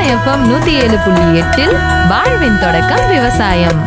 FM நூத்தி ஏழு புள்ளி எட்டில் வாழ்வின் தொடக்கம் விவசாயம்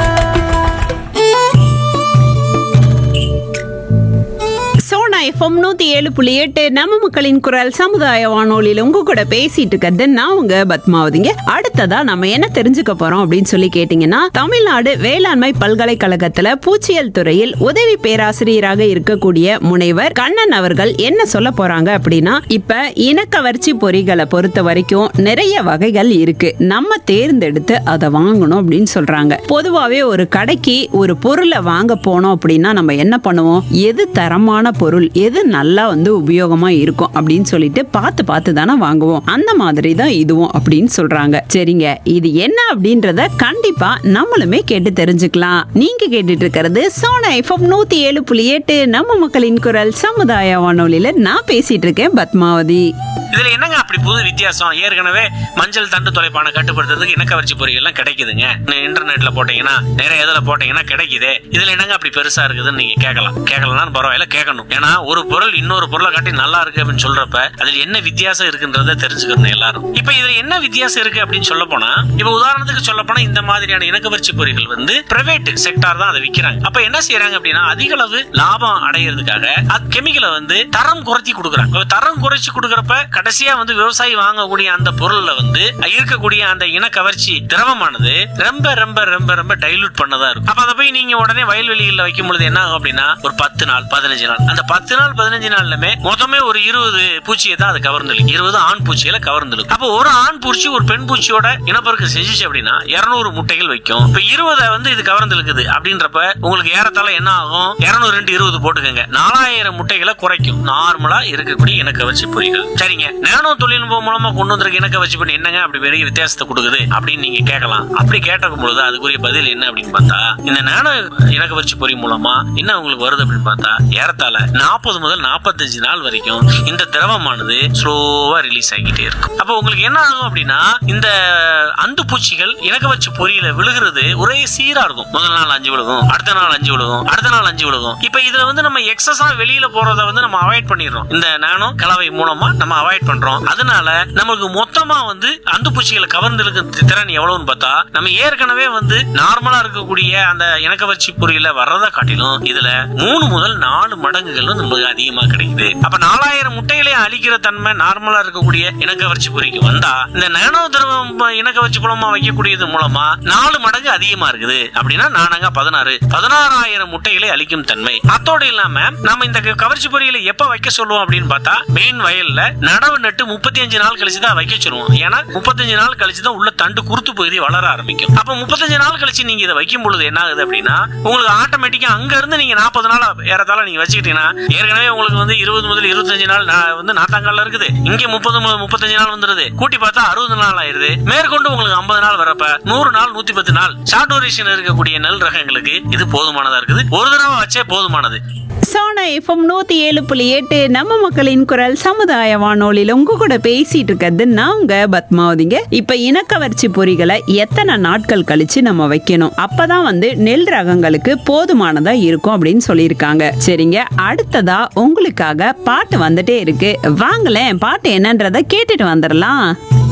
சோனா எஃப்எம் நூத்தி ஏழு புள்ளி எட்டு நம்ம மக்களின் குரல் சமுதாய வானொலியில உங்க கூட பேசிட்டு இருக்கிறது நான் உங்க பத்மாவதிங்க அடுத்ததா நம்ம என்ன தெரிஞ்சுக்க போறோம் அப்படின்னு சொல்லி கேட்டீங்கன்னா தமிழ்நாடு வேளாண்மை பல்கலைக்கழகத்துல பூச்சியல் துறையில் உதவி பேராசிரியராக இருக்கக்கூடிய முனைவர் கண்ணன் அவர்கள் என்ன சொல்ல போறாங்க அப்படின்னா இப்ப இனக்கவர்ச்சி பொறிகளை பொறுத்த வரைக்கும் நிறைய வகைகள் இருக்கு நம்ம தேர்ந்தெடுத்து அதை வாங்கணும் அப்படின்னு சொல்றாங்க பொதுவாவே ஒரு கடைக்கு ஒரு பொருளை வாங்க போனோம் அப்படின்னா நம்ம என்ன பண்ணுவோம் எது தரமான பொருள் எது நல்லா வந்து உபயோகமா இருக்கும் அப்படின்னு சொல்லிட்டு பார்த்து பார்த்து தானே வாங்குவோம் அந்த மாதிரி தான் இதுவும் அப்படின்னு சொல்றாங்க சரிங்க இது என்ன அப்படின்றத கண்டிப்பா நம்மளுமே கேட்டு தெரிஞ்சுக்கலாம் நீங்க கேட்டுட்டு இருக்கிறது சோனா எஃப்எம் நூத்தி ஏழு புள்ளி எட்டு நம்ம மக்களின் குரல் சமுதாய வானொலியில நான் பேசிட்டு இருக்கேன் பத்மாவதி இதுல என்னங்க அப்படி புது வித்தியாசம் ஏற்கனவே மஞ்சள் தண்டு தொலைப்பான கட்டுப்படுத்துறதுக்கு இனக்கவர்ச்சி பொறிகள் எல்லாம் கிடைக்குதுங்க நீ இன்டர்நெட்ல போட்டீங்கன்னா நிறைய இதுல போட்டீங்கன்னா கிடைக்குது இதுல என்னங்க அப்படி பெருசா இருக்குதுன்னு நீங்க கேட்கலாம் கேட்கலாம் பரவாயில்ல கேட்கணும் ஏன்னா ஒரு பொருள் இன்னொரு பொருளை காட்டி நல்லா இருக்கு அப்படின்னு சொல்றப்ப அதுல என்ன வித்தியாசம் இருக்குன்றத தெரிஞ்சுக்கணும் எல்லாரும் இப்ப இதுல என்ன வித்தியாசம் இருக்கு அப்படின்னு சொல்ல போனா இப்ப உதாரணத்துக்கு சொல்ல போனா இந்த மாதிரியான இனக்கவர்ச்சி பொறிகள் வந்து பிரைவேட் செக்டார் தான் அதை விக்கிறாங்க அப்ப என்ன செய்யறாங்க அப்படின்னா அதிக அளவு லாபம் அடையிறதுக்காக அது கெமிக்கலை வந்து தரம் குறைச்சி கொடுக்குறாங்க அப்ப தரம் குறைச்சி கொடுக்கறப்ப கடைசியா வந்து விவசாயி வாங்கக்கூடிய அந்த பொருள்ல வந்து இருக்கக்கூடிய அந்த இனக்கவர்ச்சி திரவமானது ரொம்ப ரொம்ப ரொம்ப ரொம்ப டைலூட் பண்ணதா இருக்கும் அப்ப அதை போய் நீங்க உடனே வயல்வெளிகளில் வைக்கும் பொழுது என்ன ஆகும் அப்படின்னா ஒரு பத்து நாள் பதினஞ்சு நாள் அந்த பத்து நாள் பதினஞ்சு நாள்லமே மொத்தமே ஒரு இருபது பூச்சியை தான் அது கவர்ந்துருக்கு இருபது ஆண் பூச்சியில கவர்ந்துருக்கு அப்போ ஒரு ஆண் பூச்சி ஒரு பெண் பூச்சியோட இனப்பெருக்கம் செஞ்சுச்சு அப்படின்னா இருநூறு முட்டைகள் வைக்கும் இப்ப இருபதை வந்து இது கவர்ந்துருக்குது அப்படின்றப்ப உங்களுக்கு ஏறத்தாழ என்ன ஆகும் இருநூறு ரெண்டு இருபது போட்டுக்கோங்க நாலாயிரம் முட்டைகளை குறைக்கும் நார்மலா இருக்கக்கூடிய இனக்கவர்ச்சி பொறிகள் சரிங்க நானோ தொழில்நுட்பம் மூலமா கொண்டு வந்திருக்க இனக்கவர்ச்சி பொறி என்னங்க அப்படி பெரிய வித்தியாசத்தை கொடுக்குது அப்படின்னு நீங்க கேட்கலாம் அப்படி கேட்டிருக்கும் பொழுது அதுக்குரிய பதில் என்ன அப்படின்னு பார்த்தா இந்த நானோ இனக்கவர்ச்சி பொறி மூலமா என்ன உங்களுக்கு வருது அப்படின்னு பார்த்தா ஏறத்தாழ நாற்பது முதல் நாற்பத்தஞ்சு நாள் வரைக்கும் இந்த திரவமானது ஸ்லோவா ரிலீஸ் ஆகிட்டே இருக்கும் அப்போ உங்களுக்கு என்ன ஆகும் அப்படின்னா இந்த அந்து பூச்சிகள் இனக்கவர்ச்சி பொறியில விழுகிறது ஒரே சீரா இருக்கும் முதல் நாள் அஞ்சு விழுகும் அடுத்த நாள் அஞ்சு விழுகும் அடுத்த நாள் அஞ்சு விழுகும் இப்ப இதுல வந்து நம்ம எக்ஸஸா வெளியில போறத வந்து நம்ம அவாய்ட் பண்ணிடுறோம் இந்த நானோ கலவை மூலமா நம்ம அவாய்ட் பண்றோம் அதனால நமக்கு மொத்தமா வந்து அந்து பூச்சிகளை கவர்ந்திருக்க திறன் எவ்வளவுன்னு பார்த்தா நம்ம ஏற்கனவே வந்து நார்மலா இருக்கக்கூடிய அந்த இனக்கவர்ச்சி பொறியில வர்றதை காட்டிலும் இதுல மூணு முதல் நாலு மடங்குகள் வந்து நமக்கு அதிகமா கிடைக்குது அப்ப நாலாயிரம் முட்டைகளை அழிக்கிற தன்மை நார்மலா இருக்கக்கூடிய இனக்கவர்ச்சி பொறிக்கு வந்தா இந்த நானோ திரவம் இனக்கவர்ச்சி மூலமா வைக்கக்கூடியது மூலமா நாலு மடங்கு அதிகமா இருக்குது அப்படின்னா நானாங்க பதினாறு பதினாறாயிரம் முட்டைகளை அளிக்கும் தன்மை அத்தோடு இல்லாம நம்ம இந்த க- கவர்ச்சி பொறியில எப்ப வைக்க சொல்லுவோம் அப்படின்னு பார்த்தா மெயின் வயல்ல நடவு நட்டு முப்பத்தி அஞ்சு நாள் கழிச்சு தான் வைக்க சொல்லுவோம் ஏன்னா முப்பத்தஞ்சு நாள் கழிச்சு தான் உள்ள தண்டு குருத்து பகுதி வளர ஆரம்பிக்கும் அப்ப முப்பத்தஞ்சு நாள் கழிச்சு நீங்க இதை வைக்கும் பொழுது என்ன ஆகுது அப்படின்னா உங்களுக்கு ஆட்டோமேட்டிக்கா அங்க இருந்து நீங்க நாற்பது நாள் ஏறத்தால நீங்க வச்சுக்கிட்டீங்கன்னா ஏற்கனவே உங்களுக்கு வந்து இருபது முதல் இருபத்தஞ்சு நாள் நா- வந்து நாத்தாங்கால இருக்குது இங்க முப்பது முதல் முப்பத்தஞ்சு நாள் வந்துருது கூட்டி பார்த்தா அறுபது நாள் ஆயிருது மேற்கொண்டு உங்களுக்கு ஐம்பது நாள் வரப்ப நூறு நாள் நூத்தி பத்து நாள் ஷார்ட் டூரேஷன் இருக்கக்கூடிய நெல் ரகங்களுக்கு இது போதுமானதா இருக்குது ஒரு தடவை வச்சே போதுமானது சோனா எஃப்எம் நூத்தி ஏழு புள்ளி எட்டு நம்ம மக்களின் குரல் சமுதாய வானொலியில உங்க கூட பேசிட்டு இருக்கிறது நான் உங்க பத்மாவதிங்க இப்ப இனக்கவர்ச்சி பொறிகளை எத்தனை நாட்கள் கழிச்சு நம்ம வைக்கணும் அப்பதான் வந்து நெல் ரகங்களுக்கு போதுமானதா இருக்கும் அப்படின்னு சொல்லியிருக்காங்க சரிங்க அடுத்ததா உங்களுக்காக பாட்டு வந்துட்டே இருக்கு வாங்களேன் பாட்டு என்னன்றத கேட்டுட்டு வந்துடலாம்